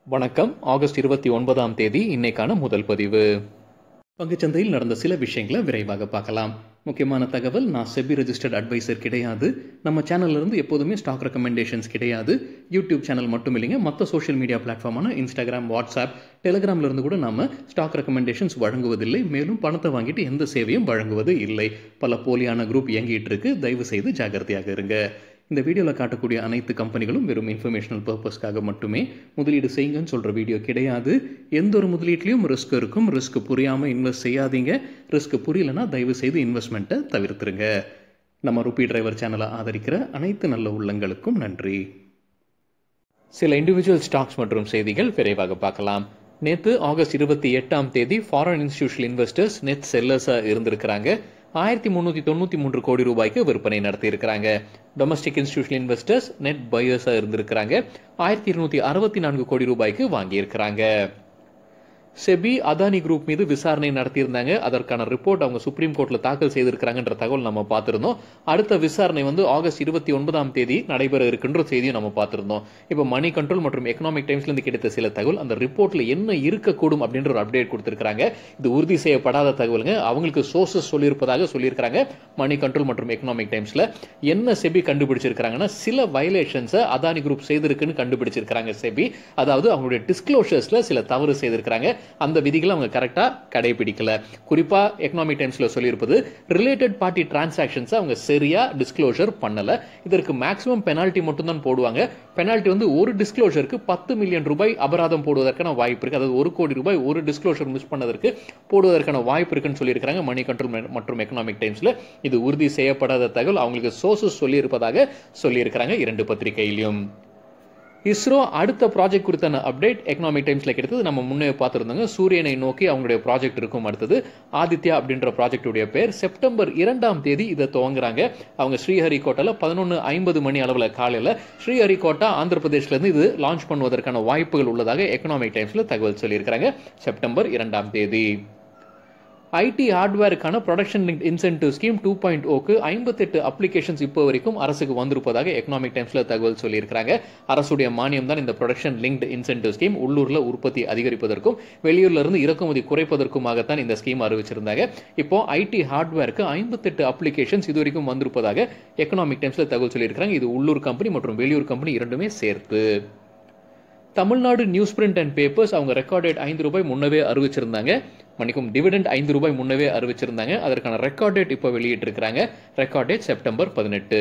வணக்கம் ஆகஸ்ட் இருபத்தி ஒன்பதாம் தேதி இன்னைக்கான முதல் பதிவு பங்குச்சந்தையில் நடந்த சில விஷயங்களை விரைவாக பார்க்கலாம் முக்கியமான தகவல் நான் செபி ரெஜிஸ்டர்ட் அட்வைசர் கிடையாது நம்ம சேனல்ல இருந்து எப்போதுமே ஸ்டாக் ரெக்கமெண்டேஷன்ஸ் கிடையாது யூடியூப் சேனல் மட்டும் இல்லைங்க மற்ற சோஷியல் மீடியா பிளாட்ஃபார்மான இன்ஸ்டாகிராம் வாட்ஸ்அப் டெலிகிராம்ல இருந்து கூட நாம ஸ்டாக் ரெக்கமெண்டேஷன்ஸ் வழங்குவதில்லை மேலும் பணத்தை வாங்கிட்டு எந்த சேவையும் வழங்குவது இல்லை பல போலியான குரூப் இயங்கிட்டு இருக்கு தயவு செய்து ஜாகிரதையாக இருங்க இந்த வீடியோவில் காட்டக்கூடிய அனைத்து கம்பெனிகளும் வெறும் இன்ஃபர்மேஷனல் பர்பஸ்க்காக மட்டுமே முதலீடு செய்யுங்கன்னு சொல்கிற வீடியோ கிடையாது எந்த ஒரு முதலீட்லையும் ரிஸ்க் இருக்கும் ரிஸ்க் புரியாமல் இன்வெஸ்ட் செய்யாதீங்க ரிஸ்க் புரியலனா தயவு செய்து இன்வெஸ்ட்மெண்ட்டை தவிர்த்துருங்க நம்ம ருபி டிரைவர் சேனலை ஆதரிக்கிற அனைத்து நல்ல உள்ளங்களுக்கும் நன்றி சில இண்டிவிஜுவல் ஸ்டாக்ஸ் மற்றும் செய்திகள் விரைவாக பார்க்கலாம் நேற்று ஆகஸ்ட் இருபத்தி எட்டாம் தேதி ஃபாரின் இன்ஸ்டிடியூஷனல் இன்வெஸ்டர்ஸ் நெட் செல்லர்ஸாக இருந்திருக்கிறாங்க ஆயிரத்தி முந்நூற்றி தொண்ணூற்றி மூன்று கோடி ரூபாய்க்கு விற்பனை நடத்தி இருக்கிறாங்க டொமஸ்டிக் இன்ஸ்டிடியூஷனல் இன்வெஸ்டர்ஸ் நெட் பையர்ஸாக இருந்திருக்கிறாங்க ஆயிரத்தி இருநூத்தி அறுபத்தி நான்கு கோடி ரூபாய்க்கு வாங்கியிருக்கிறாங்க செபி அதானி குரூப் மீது விசாரணை நடத்தியிருந்தாங்க அதற்கான ரிப்போர்ட் அவங்க சுப்ரீம் கோர்ட்ல தாக்கல் செய்திருக்கிறாங்கன்ற தகவல் நம்ம பார்த்திருந்தோம் அடுத்த விசாரணை வந்து ஆகஸ்ட் இருபத்தி ஒன்பதாம் தேதி நடைபெற இருக்கின்ற செய்தியும் நம்ம பார்த்திருந்தோம் இப்போ மணி கண்ட்ரோல் மற்றும் எக்கனாமிக் டைம்ஸ்ல இருந்து கிடைத்த சில தகவல் அந்த ரிப்போர்ட்ல என்ன இருக்கக்கூடும் அப்படின்ற ஒரு அப்டேட் கொடுத்திருக்காங்க இது உறுதி செய்யப்படாத தகவலுங்க அவங்களுக்கு சோர்சஸ் சொல்லியிருப்பதாக சொல்லியிருக்காங்க மணி கண்ட்ரோல் மற்றும் எக்கனாமிக் டைம்ஸ்ல என்ன செபி கண்டுபிடிச்சிருக்காங்கன்னா சில வயலேஷன்ஸை அதானி குரூப் செய்திருக்குன்னு கண்டுபிடிச்சிருக்காங்க செபி அதாவது அவங்களுடைய டிஸ்க்ளோஷர்ஸ்ல சில தவறு செய்திருக்காங்க அந்த விதிகளை அவங்க கரெக்டா கடைபிடிக்கல குறிப்பா எக்கனாமிக் டைம்ஸ்ல சொல்லியிருப்பது ரிலேட்டட் பார்ட்டி டிரான்சாக்ஷன்ஸ் அவங்க சரியா டிஸ்க்ளோஷர் பண்ணல இதற்கு மேக்ஸிமம் பெனால்ட்டி மட்டும் தான் போடுவாங்க பெனால்ட்டி வந்து ஒரு டிஸ்க்ளோஷருக்கு பத்து மில்லியன் ரூபாய் அபராதம் போடுவதற்கான வாய்ப்பு இருக்கு அதாவது ஒரு கோடி ரூபாய் ஒரு டிஸ்க்ளோஷர் மிஸ் பண்ணதற்கு போடுவதற்கான வாய்ப்பு இருக்குன்னு சொல்லியிருக்காங்க மணி கண்ட்ரோல் மற்றும் எக்கனாமிக் டைம்ஸ்ல இது உறுதி செய்யப்படாத தகவல் அவங்களுக்கு சோர்சஸ் சொல்லியிருப்பதாக சொல்லியிருக்கிறாங்க இரண்டு பத்திரிகையிலும் இஸ்ரோ அடுத்த ப்ராஜெக்ட் குறித்தான அப்டேட் எக்கனாமிக் டைம்ஸ்ல கிடைத்தது நம்ம முன்னே பார்த்துருந்தாங்க சூரியனை நோக்கி அவங்களுடைய ப்ராஜெக்ட் இருக்கும் அடுத்தது ஆதித்யா அப்படின்ற ப்ராஜெக்டுடைய பேர் செப்டம்பர் இரண்டாம் தேதி இதை துவங்குறாங்க அவங்க ஸ்ரீஹரிகோட்டால பதினொன்று ஐம்பது மணி அளவில் காலையில் ஸ்ரீஹரிகோட்டா ஆந்திர பிரதேஷ்ல இருந்து இது லான்ச் பண்ணுவதற்கான வாய்ப்புகள் உள்ளதாக எக்கனாமிக் டைம்ஸ்ல தகவல் சொல்லியிருக்கிறாங்க செப்டம்பர் இரண்டாம் தேதி ஐடி ஹார்ட்வேருக்கான production link incentive scheme two point ஓக்கு ஐம்பத்தெட்டு அப்ளிகேஷன்ஸ் இப்போ வரைக்கும் அரசுக்கு வந்திருப்பதாக எக்கனாமிக் டைம்ஸ்ல தகவல் சொல்லியிருக்காங்க அரசுடைய மானியம் தான் இந்த ப்ரொடக்ஷன் லிங்க்டு இன்சென்டிவ் ஸ்கீம் உள்ளூர்ல உற்பத்தி அதிகரிப்பதற்கும் வெளியூர்ல இருந்து இறக்குமதி குறைப்பதற்குமாகத்தான் இந்த ஸ்கீம் அறிவிச்சிருந்தாங்க இப்போ ஐடி ஹார்ட்வேருக்கு ஐம்பத்தெட்டு அப்ளிகேஷன்ஸ் இது வரைக்கும் வந்திருப்பதாக எக்கனாமிக் டைம்ஸ்ல தகவல் சொல்லியிருக்காங்க இது உள்ளூர் கம்பெனி மற்றும் வெளியூர் கம்பெனி இரண்டுமே சேர்த்து Tamil Nadu news print and papers அவங்க ரெக்கார்டேட் ஐந்து ரூபாய் முன்னவே அறிவிச்சிருந்தாங்க மன்னிக்கும் டிவிடெண்ட் ஐந்து ரூபாய் முன்னவே அறிவிச்சிருந்தாங்க அதற்கான ரெக்கார்ட் டேட் இப்போ வெளியிட்டிருக்கிறாங்க ரெக்கார்ட் டேட் செப்டம்பர் பதினெட்டு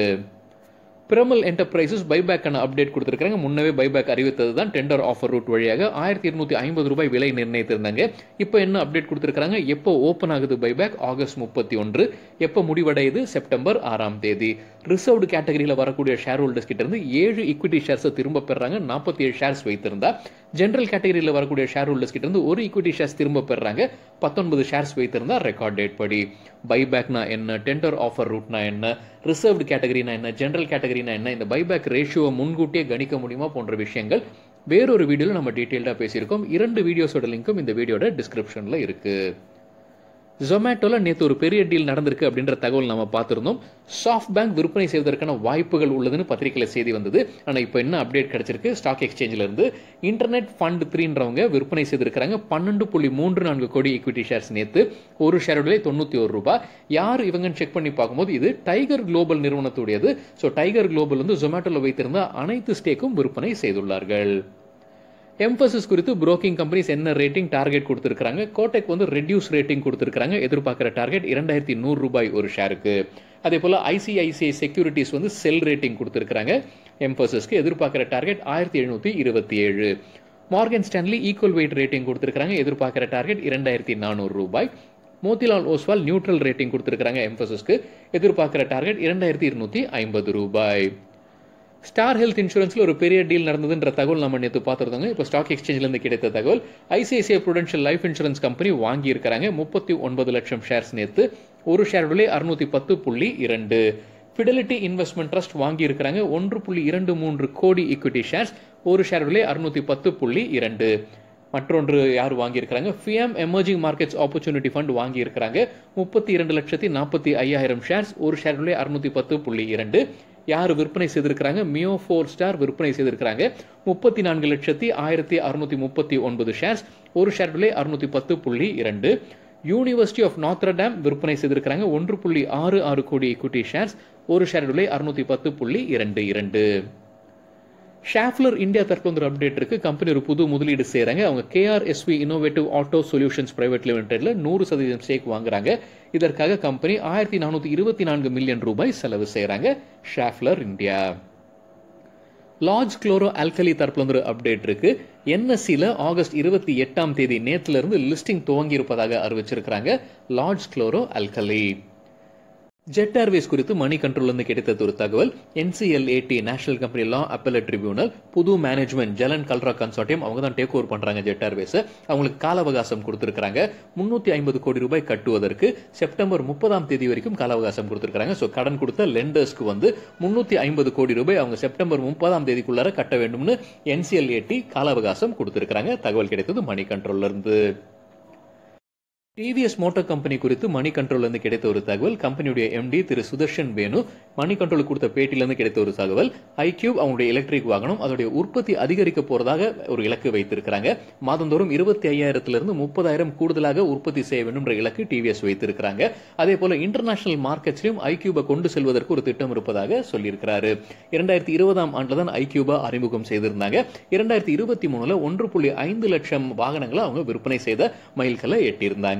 பிரமல் என்டர்பிரைசஸ் பைபேக்கான அப்டேட் கொடுத்துருக்காங்க முன்னவே பைபேக் அறிவித்தது தான் டெண்டர் ஆஃபர் ரூட் வழியாக ஆயிரத்தி இருநூத்தி ஐம்பது ரூபாய் விலை நிர்ணயித்திருந்தாங்க இப்போ என்ன அப்டேட் கொடுத்துருக்காங்க எப்போ ஓப்பன் ஆகுது பைபேக் ஆகஸ்ட் முப்பத்தி ஒன்று எப்போ முடிவடையுது செப்டம்பர் ஆறாம் தேதி ரிசர்வ்டு கேட்டகரியில் வரக்கூடிய ஷேர் ஹோல்டர்ஸ் கிட்ட இருந்து ஏழு ஈக்விட்டி ஷேர்ஸை திரும்ப பெறாங்க நாற்பத்தி ஏழு ஷேர்ஸ் வைத்திருந்தா ஜென்ரல் கேட்டகரியில் வரக்கூடிய ஷேர் ஹோல்டர்ஸ் கிட்ட இருந்து ஒரு ஈக்விட்டி ஷேர்ஸ் திரும்ப பெறாங்க பத்தொன்பது ஷேர்ஸ் வைத்திருந்தா ரெக்கார்ட் டேட் படி பைபேக்னா என்ன டெண்டர் ஆஃபர் ரூட்னா என்ன ரிசர்வ்டு கேட்டகரினா என்ன ஜென்ரல் கேட்டகரினா என்ன இந்த பைபேக் ரேஷியோவை முன்கூட்டியே கணிக்க முடியுமா போன்ற விஷயங்கள் வேறொரு வீடியோவில் நம்ம டீட்டெயில்டாக பேசியிருக்கோம் இரண்டு வீடியோஸோட லிங்க்கும் இந்த வீடியோட டிஸ்கிரிப்ஷனில் இருக்குது ஜொமேட்டோவில் நேற்று ஒரு பெரிய டீல் நடந்திருக்கு அப்படின்ற தகவல் நம்ம பார்த்துருந்தோம் சாஃப்ட் பேங்க் விற்பனை செய்வதற்கான வாய்ப்புகள் உள்ளதுன்னு பத்திரிகையில் செய்தி வந்தது ஆனால் இப்போ என்ன அப்டேட் கிடைச்சிருக்கு ஸ்டாக் எக்ஸ்சேஞ்சில் இருந்து இன்டர்நெட் ஃபண்ட் த்ரீன்றவங்க விற்பனை செய்திருக்கிறாங்க பன்னெண்டு புள்ளி மூன்று நான்கு கோடி ஈக்விட்டி ஷேர்ஸ் நேற்று ஒரு ஷேருடைய தொண்ணூற்றி ஒரு ரூபாய் யார் இவங்கன்னு செக் பண்ணி பார்க்கும்போது இது டைகர் குளோபல் நிறுவனத்துடையது ஸோ டைகர் குளோபல் வந்து ஜொமேட்டோவில் வைத்திருந்த அனைத்து ஸ்டேக்கும் விற்பனை செய்துள்ளார்கள் எம்பசிஸ் குறித்து புரோக்கிங் கம்பெனிஸ் என்ன ரேட்டிங் டார்கெட் கொடுத்துருக்காங்க கோட்டெக் வந்து ரெடியூஸ் ரேட்டிங் கொடுத்துருக்காங்க எதிர்பார்க்குற டார்கெட் இரண்டாயிரத்தி நூறு ரூபாய் ஒரு ஷேருக்கு அதே போல் ஐசிஐசிஐ செக்யூரிட்டிஸ் வந்து செல் ரேட்டிங் கொடுத்துருக்காங்க எம்பசிஸ்க்கு எதிர்பார்க்குற டார்கெட் ஆயிரத்தி எழுநூற்றி இருபத்தி ஏழு Morgan Stanley equal weight rating கொடுத்துருக்காங்க எதிர்பார்க்குற டார்கெட் இரண்டாயிரத்தி நானூறு ரூபாய் மோதிலால் ஓஸ்வால் நியூட்ரல் ரேட்டிங் கொடுத்துருக்காங்க எம்பசிஸ்க்கு எதிர்பார்க்குற டார்கெட் இரண்டாயிரத்தி இருநூத்தி ஐம்பது ரூபாய் ஸ்டார் ஹெல்த் இன்சூரன்ஸில் ஒரு பெரிய டீல் நடந்ததுன்ற தகவல் நம்ம நேற்று பார்த்துருந்தோங்க இப்போ ஸ்டாக் எக்ஸ்சேஞ்சிலேருந்து கிடைத்த தகவல் ICICI Prudential life insurance company வாங்கியிருக்கிறாங்க முப்பத்தி ஒன்பது லட்சம் ஷேர்ஸ் நேற்று ஒரு ஷேர் விலை அறுநூத்தி பத்து புள்ளி இரண்டு ஃபிடலிட்டி இன்வெஸ்ட்மெண்ட் ட்ரஸ்ட் வாங்கியிருக்கிறாங்க ஒன்று புள்ளி இரண்டு மூன்று கோடி ஈக்விட்டி ஷேர்ஸ் ஒரு ஷேர் விலை அறுநூத்தி பத்து புள்ளி இரண்டு மற்றொன்று யார் வாங்கியிருக்கிறாங்க FM emerging markets opportunity fund வாங்கியிருக்கிறாங்க முப்பத்தி இரண்டு லட்சத்தி நாற்பத்தி ஐயாயிரம் ஷேர்ஸ் ஒரு ஷேர் விலை அறுநூத்தி பத்து புள்ளி இரண்டு யார் விற்பனை செய்திருக்கிறாங்க மியோ ஃபோர் ஸ்டார் விற்பனை செய்திருக்கிறாங்க முப்பத்தி நான்கு லட்சத்தி ஆயிரத்தி அறுநூத்தி முப்பத்தி ஒன்பது ஷேர்ஸ் ஒரு ஷேர் விலை அறுநூத்தி பத்து புள்ளி இரண்டு யூனிவர்சிட்டி ஆஃப் நாத்ரடாம் விற்பனை செய்திருக்கிறாங்க ஒன்று புள்ளி ஆறு ஆறு கோடி equity ஷேர்ஸ் ஒரு ஷேர் விலை அறுநூத்தி பத்து புள்ளி இரண்டு இரண்டு ஷாஃப்லர் இந்தியா தரப்புல ஒரு அப்டேட் இருக்கு கம்பெனி ஒரு புது முதலீடு செய்றாங்க அவங்க KRSV innovative auto solutions private லிமிடெட்ல நூறு சதவீதம் ஸ்டேக் வாங்குறாங்க இதற்காக கம்பெனி ஆயிரத்தி நானூத்தி இருபத்தி நான்கு மில்லியன் ரூபாய் செலவு செய்றாங்க Schaeffler India Lords Chloro Alkali தரப்புல இருந்து ஒரு அப்டேட் இருக்கு என்எஸ்சியில் ஆகஸ்ட் இருபத்தி எட்டாம் தேதி நேத்துல இருந்து லிஸ்டிங் துவங்கி இருப்பதாக அறிவிச்சிருக்கிறாங்க Lords Chloro Alkali Jet Airways குறித்து மணி கண்ட்ரோல்லேருந்து கிடைத்தது ஒரு தகவல் NCLAT national company law appellate tribunal புது மேனேஜ்மெண்ட் ஜலன் கல்ரா கன்சார்டியம் அவங்க தான் டேக் ஓவர் பண்றாங்க ஜெட் ஏர்வேஸ் அவங்களுக்கு கால அவகாசம் கொடுத்திருக்காங்க முன்னூத்தி ஐம்பது கோடி ரூபாய் கட்டுவதற்கு செப்டம்பர் முப்பதாம் தேதி வரைக்கும் கால அவகாசம் கொடுத்திருக்காங்க ஸோ கடன் கொடுத்த லெண்டர்ஸ்க்கு வந்து முன்னூத்தி ஐம்பது கோடி ரூபாய் அவங்க செப்டம்பர் முப்பதாம் தேதிக்குள்ளார கட்ட வேண்டும்னு என்சிஎல்ஏடி கால அவகாசம் கொடுத்திருக்காங்க தகவல் கிடைத்தது மணி கண்ட்ரோல்ல இருந்து டிவிஎஸ் மோட்டார் கம்பெனி குறித்து மணி கண்ட்ரோல்ல இருந்து கிடைத்த ஒரு தகவல் கம்பெனியுடைய எம்டி திரு சுதர்ஷன் வேணு மணி கண்ட்ரோல் கொடுத்த பேட்டியில இருந்து கிடைத்த ஒரு தகவல் ஐக்யூப் அவங்களுடைய எலக்ட்ரிக் வாகனம் அதோடைய உற்பத்தி அதிகரிக்க போறதாக ஒரு இலக்கு வைத்திருக்கிறாங்க மாதந்தோறும் இருபத்தி ஐயாயிரத்துல இருந்து முப்பதாயிரம் கூடுதலாக உற்பத்தி செய்ய வேண்டும் என்ற இலக்கு டிவிஎஸ் வைத்திருக்கிறாங்க அதே போல இன்டர்நேஷனல் மார்க்கெட்ஸ்லயும் ஐக்யூபை கொண்டு செல்வதற்கு ஒரு திட்டம் இருப்பதாக சொல்லியிருக்கிறாரு இரண்டாயிரத்தி இருபதாம் ஆண்டுல தான் ஐக்யூபா அறிமுகம் செய்திருந்தாங்க இரண்டாயிரத்தி இருபத்தி மூணுல ஒன்று புள்ளி ஐந்து லட்சம் வாகனங்களை அவங்க விற்பனை செய்த மைல்கல்லை எட்டியிருந்தாங்க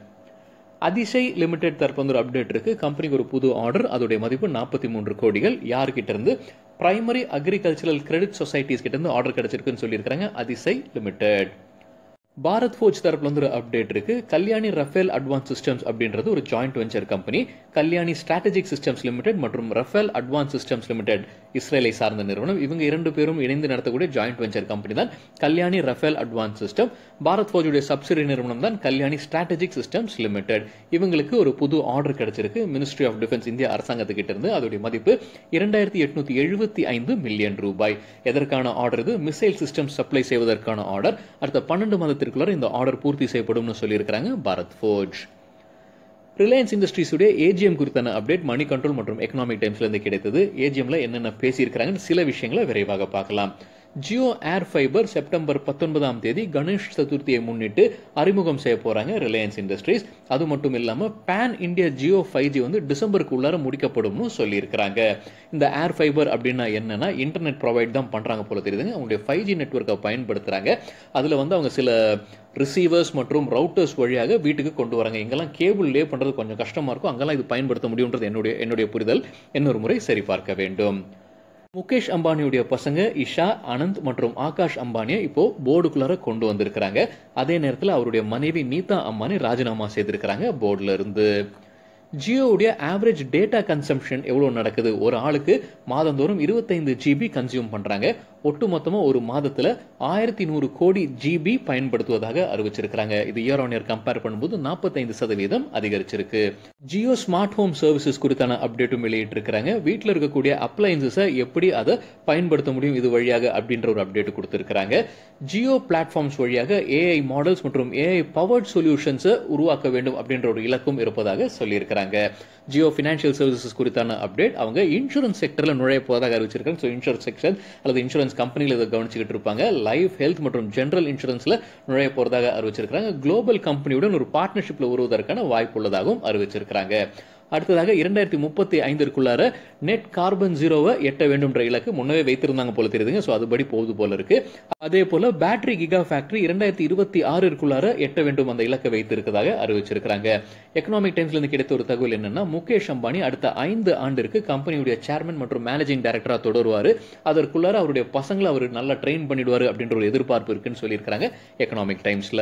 அதிசய் லிமிடெட் தரப்பு வந்து ஒரு அப்டேட் இருக்கு கம்பெனிக்கு ஒரு புது ஆர்டர் அதோடைய மதிப்பு நாற்பத்தி மூன்று கோடிகள் யார்கிட்ட இருந்து பிரைமரி அக்ரிகல்ச்சரல் கிரெடிட் சொசைட்டிஸ் கிட்ட இருந்து ஆர்டர் கிடைச்சிருக்குன்னு சொல்லியிருக்காங்க அதிசய் லிமிடெட் பாரத் ஃபோர்ஜ் தரப்புல வந்து ஒரு அப்டேட் இருக்கு கல்யாணி ரஃபேல் அட்வான்ஸ் சிஸ்டம்ஸ் அப்படின்றது ஒரு joint venture company Kalyani Strategic Systems Limited மற்றும் ரஃபேல் அட்வான்ஸ் சிஸ்டம்ஸ் லிமிடெட் இஸ்ரேலை சார்ந்த நிறுவனம் இவங்க இரண்டு பேரும் இணைந்து நடத்தக்கூடிய ஜாயிண்ட் வெஞ்சர் கம்பெனி தான் Kalyani Rafael Advance System Bharat ஃபோர்ஜுடைய சப்சிடி நிறுவனம் தான் கல்யாணி ஸ்ட்ராட்டஜிக் சிஸ்டம்ஸ் லிமிடெட் இவங்களுக்கு ஒரு புது ஆர்டர் கிடைச்சிருக்கு மினிஸ்ட்ரி ஆஃப் டிஃபென்ஸ் இந்திய அரசாங்கத்துக்கிட்ட இருந்து அதோடைய மதிப்பு இரண்டாயிரத்தி எட்நூத்தி எழுபத்தி ஐந்து மில்லியன் ரூபாய் எதற்கான ஆர்டர் இது மிசைல் சிஸ்டம் சப்ளை செய்வதற்கான ஆர்டர் அடுத்த பன்னெண்டு மாதத்திற்குள்ளார இந்த ஆர்டர் பூர்த்தி செய்யப்படும்னு சொல்லியிருக்கிறாங்க பாரத் ஃபோர்ஜ் ரிலையன்ஸ் இண்டஸ்ட்ரீஸுடைய ஏஜிஎம் குறித்தான அப்டேட் மணி கண்ட்ரோல் மற்றும் எக்கனாமிக் டைம்ஸ்ல இருந்து கிடைத்தது ஏஜிஎம்ல என்னென்ன பேசியிருக்கிறாங்கன்னு சில விஷயங்களை விரைவாக பார்க்கலாம் ஜியோ ஏர் ஃபைபர் செப்டம்பர் பத்தொன்பதாம் தேதி கணேஷ் சதுர்த்தியை முன்னிட்டு அறிமுகம் செய்ய போறாங்க ரிலையன்ஸ் இண்டஸ்ட்ரீஸ் அது மட்டும் இல்லாம pan India Jio five G வந்து டிசம்பருக்கு உள்ளார முடிக்கப்படும்னு சொல்லியிருக்கிறாங்க இந்த ஏர் ஃபைபர் அப்படின்னா என்னன்னா இன்டர்நெட் ப்ரொவைட் தான் பண்றாங்க போல தெரியுதுங்க அவங்களுடைய ஃபைவ் ஜி நெட்ஒர்க்கை பயன்படுத்துறாங்க அதுல வந்து அவங்க சில ரிசீவர்ஸ் மற்றும் ரவுட்டர்ஸ் வழியாக வீட்டுக்கு கொண்டு வராங்க இங்கெல்லாம் கேபிள் லே பண்றது கொஞ்சம் கஷ்டமா இருக்கும் அங்கெல்லாம் இது பயன்படுத்த முடியுன்றது என்னுடைய என்னுடைய புரிதல் இன்னொரு முறை சரி பார்க்க வேண்டும் முகேஷ் அம்பானியுடைய பசங்க இஷா அனந்த் மற்றும் ஆகாஷ் அம்பானியை இப்போ போர்டுக்குள்ளார கொண்டு வந்திருக்கிறாங்க அதே நேரத்தில் அவருடைய மனைவி நீதா அம்பானி ராஜினாமா செய்திருக்கிறாங்க போர்டுல இருந்து ஜியோவுடைய ஆவரேஜ் டேட்டா கன்சம்ஷன் எவ்வளோ நடக்குது ஒரு ஆளுக்கு மாதந்தோறும் இருபத்தைந்து ஜிபி கன்சியூம் பண்றாங்க ஒட்டுமொத்தமா ஒரு மாதத்துல ஆயிரத்தி நூறு கோடி ஜிபி பயன்படுத்துவதாக அறிவிச்சிருக்கிறாங்க இது இயர் ஆன் இயர் கம்பேர் பண்ணும்போது நாற்பத்தைந்து சதவீதம் அதிகரிச்சிருக்கு ஜியோ ஸ்மார்ட் ஹோம் சர்வீசஸ் குறித்தான அப்டேட்டும் வெளியிட்டிருக்கிறாங்க வீட்டில் இருக்கக்கூடிய அப்ளைன்சஸை எப்படி அதை பயன்படுத்த முடியும் இது வழியாக அப்படின்ற ஒரு அப்டேட் கொடுத்திருக்கிறாங்க ஜியோ பிளாட்ஃபார்ம்ஸ் வழியாக ஏஐ மாடல்ஸ் மற்றும் ஏஐ பவர்ட் சொல்யூஷன்ஸை உருவாக்க வேண்டும் அப்படின்ற ஒரு இலக்கும் இருப்பதாக சொல்லியிருக்கிறாங்க ஜியோ ஃபினான்ஷியல் சர்வீசஸ் குறித்தான அப்டேட் அவங்க இன்சூரன்ஸ் செக்டர்ல நுழைய போவதாக அறிவிச்சிருக்காங்க ஸோ இன்சூரன்ஸ் செக்ஷன் அல்லது இன்சூரன்ஸ் கம்பெனியில் இதை கவனிச்சுக்கிட்டு இருப்பாங்க லைஃப் ஹெல்த் மற்றும் ஜெனரல் இன்சூரன்ஸ்ல நுழைய போறதாக அறிவிச்சிருக்காங்க குளோபல் கம்பெனியுடன் ஒரு பார்ட்னர்ஷிப்ல வருவதற்கான வாய்ப்பு உள்ளதாகவும் அறிவிச்சிருக்கிறாங்க அடுத்ததாக இரண்டாயிரத்தி முப்பத்தி ஐந்திற்குள்ளார நெட் கார்பன் ஜீரோவை எட்ட வேண்டும்ன்ற இலக்கு முன்னவே வைத்திருந்தாங்க போல தெரியுதுங்க ஸோ அதுபடி போகுது போல இருக்கு அதே போல பேட்டரி கிகா ஃபேக்டரி இரண்டாயிரத்தி இருபத்தி ஆறிற்குள்ளார எட்ட வேண்டும் அந்த இலக்கை வைத்திருக்கதாக அறிவிச்சிருக்கிறாங்க எக்கனாமிக் டைம்ஸ்ல இருந்து கிடைத்த ஒரு தகவல் என்னன்னா முகேஷ் அம்பானி அடுத்த ஐந்து ஆண்டிற்கு கம்பெனியுடைய சேர்மன் மற்றும் மேனேஜிங் டைரக்டரா தொடருவாரு அதற்குள்ளார அவருடைய பசங்களை அவர் நல்லா ட்ரெயின் பண்ணிடுவாரு அப்படின்ற ஒரு எதிர்பார்ப்பு இருக்குன்னு சொல்லியிருக்கிறாங்க எக்கனாமிக் டைம்ஸ்ல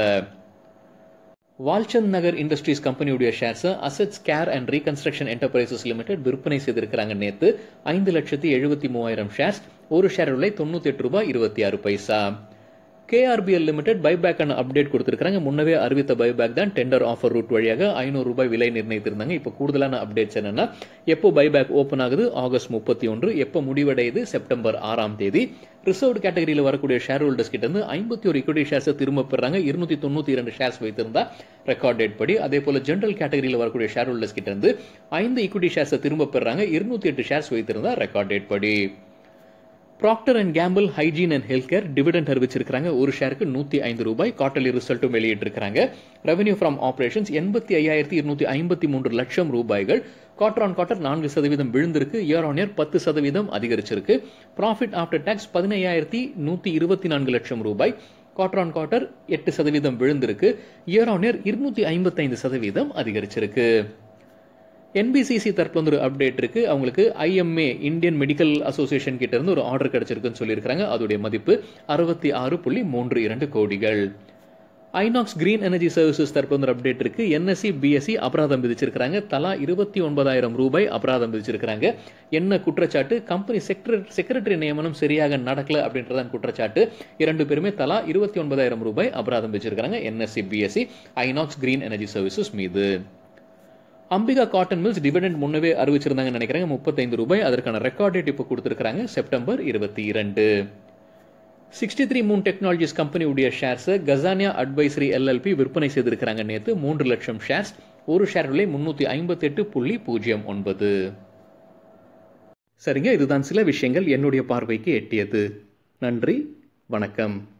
வால்சந்த் நகர் இண்டஸ்ட்ரீஸ் கம்பெனியுடைய ஷேர்ஸை assets care and reconstruction enterprises limited விற்பனை செய்திருக்கிறாங்க நேத்து ஐந்து லட்சத்தி எழுபத்தி மூவாயிரம் ஷேர்ஸ் ஒரு ஷேர் விலை தொண்ணூத்தி எட்டு ரூபாய் இருபத்தி ஆறு பைசா கேஆர்பிஎல் லிமிடெட் பைபேக்கான அப்டேட் கொடுத்துருக்காங்க முன்னவே அறிவித்த பைபேக் தான் டெண்டர் ஆஃபர் ரூட் வழியாக ஐநூறு ரூபாய் விலை நிர்ணயித்திருந்தாங்க இப்போ கூடுதலான அப்டேட்ஸ் என்னன்னா எப்போ பைபேக் ஓப்பன் ஆகுது ஆகஸ்ட் முப்பத்தி ஒன்று எப்போ முடிவடையுது செப்டம்பர் ஆறாம் தேதி ரிசர்வ்டு கேட்டகரியில் வரக்கூடிய ஷேர் ஹோல்டர்ஸ் கிட்ட இருந்து ஐம்பத்தி ஒரு இக்விட்டி ஷேர்ஸை திரும்ப பெறாங்க இருநூத்தி தொண்ணூத்தி இரண்டு ஷேர்ஸ் வைத்திருந்தா ரெக்கார்ட் டேட் படி அதே போல ஜென்ரல் கேட்டகரியில் வரக்கூடிய ஷேர் ஹோல்டர்ஸ் கிட்ட இருந்து ஐந்து இக்விட்டி ஷேர்ஸை திரும்ப பெறாங்க இருநூத்தி எட்டு ஷேர்ஸ் வைத்திருந்தா ரெக்கார்ட் டேட் படி Procter and Gamble hygiene and health care dividend அறிவிச்சிருக்காங்க ஒரு ஷேருக்கு நூத்தி ஐந்து ரூபாய் குவார்டர்லி ரிசல்ட்டும் வெளியிட்டிருக்காங்க ரெவன்யூ ஃப்ரம் ஆபரேஷன்ஸ் எண்பத்தி ஐயாயிரத்தி இருநூத்தி ஐம்பத்தி மூன்று லட்சம் ரூபாய்கள் குவார்டர் ஆன் குவார்டர் நான்கு சதவீதம் விழுந்திருக்கு இயர் ஆன் இயர் பத்து சதவீதம் அதிகரிச்சிருக்கு ப்ராஃபிட் ஆஃப்டர் டேக்ஸ் பதினையாயிரத்தி நூத்தி இருபத்தி நான்கு லட்சம் ரூபாய் குவார்டர் ஆன் குவார்டர் எட்டு சதவீதம் விழுந்திருக்கு இயர் ஆன் இயர் இருநூத்தி ஐம்பத்தைந்து சதவீதம் அதிகரிச்சிருக்கு என்பிசிசி தரப்புல ஒரு அப்டேட் இருக்கு அவங்களுக்கு ஐஎம்ஏ இந்தியன் மெடிக்கல் அசோசியேஷன் கிட்ட இருந்து ஒரு ஆர்டர் கிடைச்சிருக்குன்னு சொல்லியிருக்காங்க அதோடைய மதிப்பு அறுபத்தி ஆறு புள்ளி மூன்று இரண்டு கோடிகள் ஐநாக்ஸ் கிரீன் எனர்ஜி சர்வீசஸ் தரப்புல ஒரு அப்டேட் இருக்கு என்எஸ்சி பிஎஸ்சி அபராதம் விதிச்சிருக்காங்க தலா இருபத்தி ஒன்பதாயிரம் ரூபாய் அபராதம் விதிச்சிருக்காங்க என்ன குற்றச்சாட்டு கம்பெனி செக்ரட்டரி நியமனம் சரியாக நடக்கல அப்படின்றதான் குற்றச்சாட்டு இரண்டு பேருமே தலா இருபத்தி ஒன்பதாயிரம் ரூபாய் அபராதம் விதிச்சிருக்காங்க NSC BSC Inox green energy services மீது அம்பிகா காட்டன் மில்ஸ் டிவிடெண்ட் முன்னவே அறிவிச்சிருந்தாங்கன்னு நினைக்கிறாங்க முப்பத்தைந்து ரூபாய் அதற்கான ரெக்கார்ட் டேட் இப்போ கொடுத்துருக்காங்க செப்டம்பர் இருபத்தி இரண்டு சிக்ஸ்டி த்ரீ மூன் டெக்னாலஜிஸ் கம்பெனியுடைய ஷேர்ஸை கசானியா அட்வைசரி எல்எல்பி விற்பனை செய்திருக்கிறாங்க நேற்று மூன்று லட்சம் ஷேர்ஸ் ஒரு ஷேர் விலை முன்னூத்தி ஐம்பத்தி எட்டு புள்ளி பூஜ்ஜியம் ஒன்பது சரிங்க இதுதான் சில விஷயங்கள் என்னுடைய பார்வைக்கு எட்டியது நன்றி வணக்கம்